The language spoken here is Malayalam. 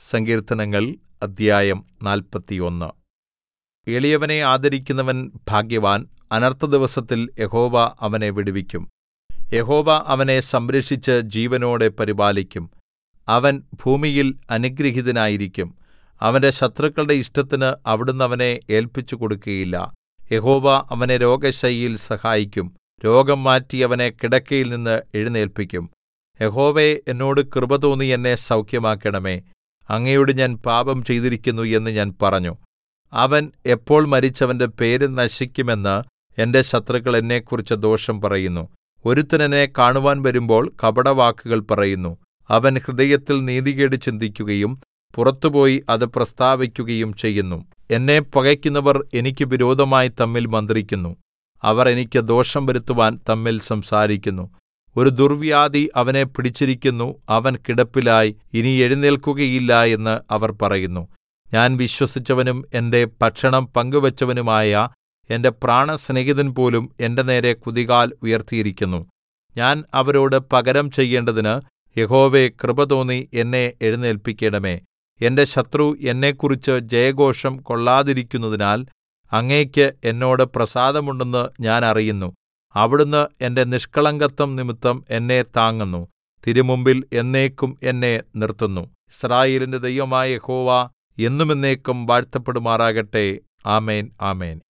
സങ്കീർത്തനങ്ങൾ അദ്ധ്യായം നാല്പത്തിയൊന്ന് എളിയവനെ ആദരിക്കുന്നവൻ ഭാഗ്യവാൻ അനർത്ഥദിവസത്തിൽ യഹോവ അവനെ വിടുവിക്കും യഹോവ അവനെ സംരക്ഷിച്ച് ജീവനോടെ പരിപാലിക്കും അവൻ ഭൂമിയിൽ അനുഗൃഹീതനായിരിക്കും അവന്റെ ശത്രുക്കളുടെ ഇഷ്ടത്തിന് അവിടുന്ന് അവനെ ഏല്പിച്ചുകൊടുക്കുകയില്ല യഹോവ അവനെ രോഗശയ്യയിൽ സഹായിക്കും രോഗം മാറ്റി അവനെ കിടക്കയിൽനിന്ന് എഴുന്നേല്പിക്കും യഹോവേ എന്നോട് കൃപ തോന്നി എന്നെ സൗഖ്യമാക്കണമേ അങ്ങയോട് ഞാൻ പാപം ചെയ്തിരിക്കുന്നു എന്ന് ഞാൻ പറഞ്ഞു അവൻ എപ്പോൾ മരിച്ചവന്റെ പേര് നശിക്കുമെന്ന് എന്റെ ശത്രുക്കൾ എന്നെക്കുറിച്ച് ദോഷം പറയുന്നു ഒരുത്തൻ എന്നെ കാണുവാൻ വരുമ്പോൾ കപടവാക്കുകൾ പറയുന്നു അവൻ ഹൃദയത്തിൽ നീതികേട് ചിന്തിക്കുകയും പുറത്തുപോയി അത് പ്രസ്താവിക്കുകയും ചെയ്യുന്നു എന്നെ പകയ്ക്കുന്നവർ എനിക്ക് വിരോധമായി തമ്മിൽ മന്ത്രിക്കുന്നു അവർ എനിക്ക് ദോഷം വരുത്തുവാൻ തമ്മിൽ സംസാരിക്കുന്നു ഒരു ദുർവ്യാധി അവനെ പിടിച്ചിരിക്കുന്നു അവൻ കിടപ്പിലായി ഇനി എഴുന്നേൽക്കുകയില്ല എന്ന് അവർ പറയുന്നു ഞാൻ വിശ്വസിച്ചവനും എന്റെ ഭക്ഷണം പങ്കുവച്ചവനുമായ എന്റെ പ്രാണസ്നേഹിതൻ പോലും എന്റെ നേരെ കുതികാൽ ഉയർത്തിയിരിക്കുന്നു ഞാൻ അവരോട് പകരം ചെയ്യേണ്ടതിന് യഹോവേ കൃപ തോന്നി എന്നെ എഴുന്നേല്പിക്കണമേ എന്റെ ശത്രു എന്നെക്കുറിച്ച് ജയഘോഷം കൊള്ളാതിരിക്കുന്നതിനാൽ അങ്ങേക്ക് എന്നോട് പ്രസാദമുണ്ടെന്ന് ഞാൻ അറിയുന്നു അവിടുന്ന് എന്റെ നിഷ്കളങ്കത്വം നിമിത്തം എന്നെ താങ്ങുന്നു തിരുമുമ്പിൽ എന്നേക്കും എന്നെ നിർത്തുന്നു യിസ്രായേലിന്റെ ദൈവമായ യഹോവ എന്നും എന്നേക്കും വാഴ്ത്തപ്പെടുമാറാകട്ടെ ആമേൻ ആമേൻ